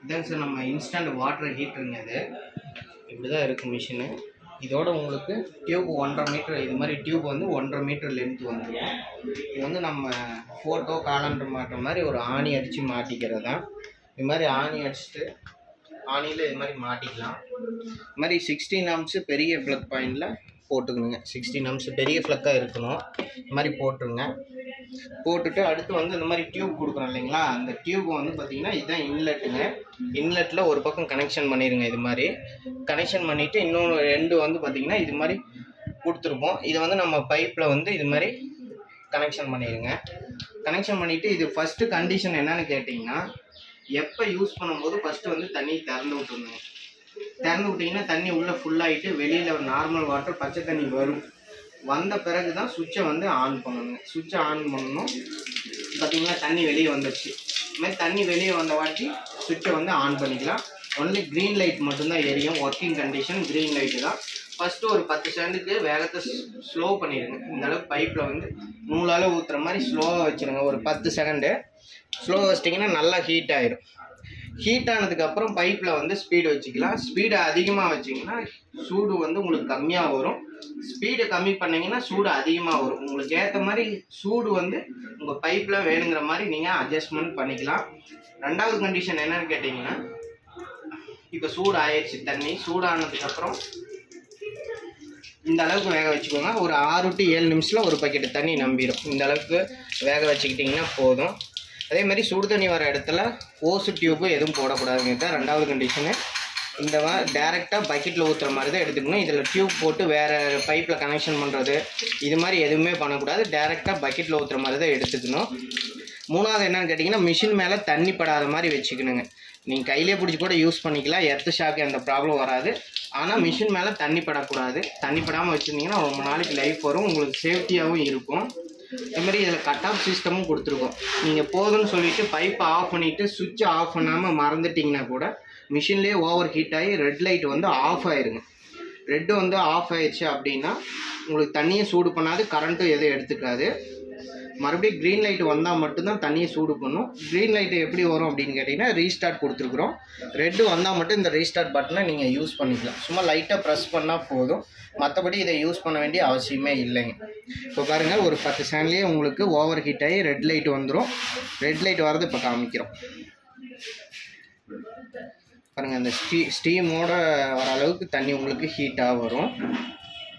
இதான் சார் நம்ம instant water ஹீட்டருங்க இது இப்படி தான் இருக்கும் மிஷினு இதோட உங்களுக்கு டியூப் ஒன்றரை மீட்டர் இது மாதிரி டியூப் வந்து ஒன்றரை மீட்டர் லென்த் வந்துடும் இது வந்து நம்ம ஃபோட்டோ காலண்டர் மாட்டுற மாதிரி ஒரு ஆணி அடித்து மாட்டிக்கிறது தான் இது மாதிரி ஆணி அடிச்சுட்டு ஆணியில் இது மாதிரி மாட்டிக்கலாம் இது மாதிரி சிக்ஸ்டீன் ஆம்ஸு பெரிய ஃப்ளக் பாயிண்டில் போட்டுக்கணுங்க சிக்ஸ்டீன் ஆம்ஸ் பெரிய ஃப்ளக்காக இருக்கணும் இது மாதிரி போட்டுருங்க போட்டுட்டு அடுத்து வந்து இந்த மாதிரி டியூப் கொடுக்குறோம் இல்லைங்களா அந்த டியூப் வந்து பார்த்தீங்கன்னா இதுதான் இன்லெட்டுங்க இன்லெட்டில் ஒரு பக்கம் கனெக்ஷன் பண்ணிடுங்க இது மாதிரி கனெக்ஷன் பண்ணிவிட்டு இன்னொன்று ரெண்டு வந்து பார்த்தீங்கன்னா இது மாதிரி கொடுத்துருப்போம் இதை வந்து நம்ம பைப்பில் வந்து இது மாதிரி கனெக்ஷன் பண்ணிடுங்க கனெக்ஷன் பண்ணிவிட்டு இது ஃபஸ்ட்டு கண்டிஷன் என்னன்னு கேட்டிங்கன்னா எப்போ யூஸ் பண்ணும்போது ஃபஸ்ட்டு வந்து தண்ணி திறந்து விட்டுருங்க திறந்து விட்டிங்கன்னா தண்ணி உள்ளே ஃபுல்லாகிட்டு வெளியில் ஒரு நார்மல் வாட்டர் பச்சை தண்ணி வரும் வந்த பிறகு தான் சுவிட்சை வந்து ஆன் பண்ணணுங்க சுவிட்சை ஆன் பண்ணணும் பார்த்தீங்களா தண்ணி வெளியே வந்துடுச்சு இது மாதிரி தண்ணி வெளியே வந்த வாட்டி சுவிட்சை வந்து ஆன் பண்ணிக்கலாம் ஒன்லி க்ரீன் லைட் மட்டும்தான் எரியும் ஒர்க்கிங் கண்டிஷன் க்ரீன் லைட்டு தான் ஃபஸ்ட்டு ஒரு பத்து செகண்டுக்கு வேகத்தை ஸ்லோ பண்ணிடுங்க இந்த அளவுக்கு பைப்பில் வந்து நூலால் ஊற்றுற மாதிரி ஸ்லோவாக வச்சுருங்க ஒரு பத்து செகண்டு ஸ்லோ வச்சிட்டிங்கன்னா நல்லா ஹீட் ஆயிரும் ஹீட் ஆனதுக்கப்புறம் பைப்பில் வந்து ஸ்பீடு வச்சுக்கலாம் ஸ்பீடை அதிகமாக வச்சிங்கன்னா சூடு வந்து உங்களுக்கு கம்மியாக வரும் ஸ்பீடை கம்மி பண்ணீங்கன்னா சூடு அதிகமாக வரும் உங்களுக்கு ஏற்ற மாதிரி சூடு வந்து உங்கள் பைப்பில் வேணுங்கிற மாதிரி நீங்கள் அட்ஜஸ்ட்மெண்ட் பண்ணிக்கலாம் ரெண்டாவது கண்டிஷன் என்னன்னு கேட்டிங்கன்னா இப்போ சூடு ஆயிடுச்சு தண்ணி சூடானதுக்கப்புறம் இந்த அளவுக்கு வேக வச்சுக்கோங்க ஒரு ஆறு டு ஏழு நிமிஷத்தில் ஒரு பக்கெட் தண்ணி நம்பிடும் இந்த அளவுக்கு வேக வச்சுக்கிட்டிங்கன்னா போதும் அதே மாதிரி சுடு தண்ணி வர இடத்துல ஓசு டியூப்பு எதுவும் போடக்கூடாதுங்க தான் ரெண்டாவது கண்டிஷனு இந்த டேரெக்டாக பக்கெட்டில் ஊற்றுற மாதிரி தான் எடுத்துக்கணும் இதில் டியூப் போட்டு வேறு பைப்பில் கனெக்ஷன் பண்ணுறது இது மாதிரி எதுவுமே பண்ணக்கூடாது டேரெக்டாக பக்கெட்டில் ஊற்றுற மாதிரி தான் எடுத்துக்கணும் மூணாவது என்னன்னு கேட்டிங்கன்னா மிஷின் மேலே தண்ணி படாத மாதிரி வச்சுக்கணுங்க நீங்கள் கையிலே பிடிச்சி கூட யூஸ் பண்ணிக்கலாம் எர்த்து ஷாக்கு அந்த ப்ராப்ளம் வராது ஆனால் மிஷின் மேலே தண்ணி படக்கூடாது தண்ணி படாமல் வச்சுருந்தீங்கன்னா ரொம்ப நாளைக்கு லைஃப் வரும் உங்களுக்கு சேஃப்டியாகவும் இருக்கும் இது மாதிரி இதில் கட் ஆஃப் சிஸ்டமும் கொடுத்துருக்கோம் நீங்கள் போதும்னு சொல்லிட்டு பைப்பை ஆஃப் பண்ணிவிட்டு சுவிட்சை ஆஃப் பண்ணாமல் மறந்துட்டிங்கன்னா கூட மிஷின்லேயே ஓவர் ஹீட் ஆகி ரெட் லைட் வந்து ஆஃப் ஆயிருங்க ரெட்டு வந்து ஆஃப் ஆயிடுச்சு அப்படின்னா உங்களுக்கு தண்ணியை சூடு பண்ணாது கரண்ட்டும் எதுவும் எடுத்துக்காது மறுபடியும் க்ரீன் லைட் வந்தால் மட்டும்தான் தண்ணியை சூடு பண்ணும் க்ரீன் லைட் எப்படி வரும் அப்படின்னு கேட்டிங்கன்னா ரீஸ்டார்ட் கொடுத்துருக்குறோம் ரெட்டு வந்தால் மட்டும் இந்த ரீஸ்டார்ட் பட்டனை நீங்கள் யூஸ் பண்ணிக்கலாம் சும்மா லைட்டாக ப்ரெஸ் பண்ணால் போதும் மற்றபடி இதை யூஸ் பண்ண வேண்டிய அவசியமே இல்லைங்க இப்போ பாருங்கள் ஒரு பத்து செகண்ட்லேயே உங்களுக்கு ஓவர் ஹீட் ஆகி ரெட் லைட் வந்துடும் ரெட் லைட் வரது இப்போ காமிக்கிறோம் பாருங்கள் அந்த ஸ்டீ ஸ்டீமோட வர அளவுக்கு தண்ணி உங்களுக்கு ஹீட்டாக வரும்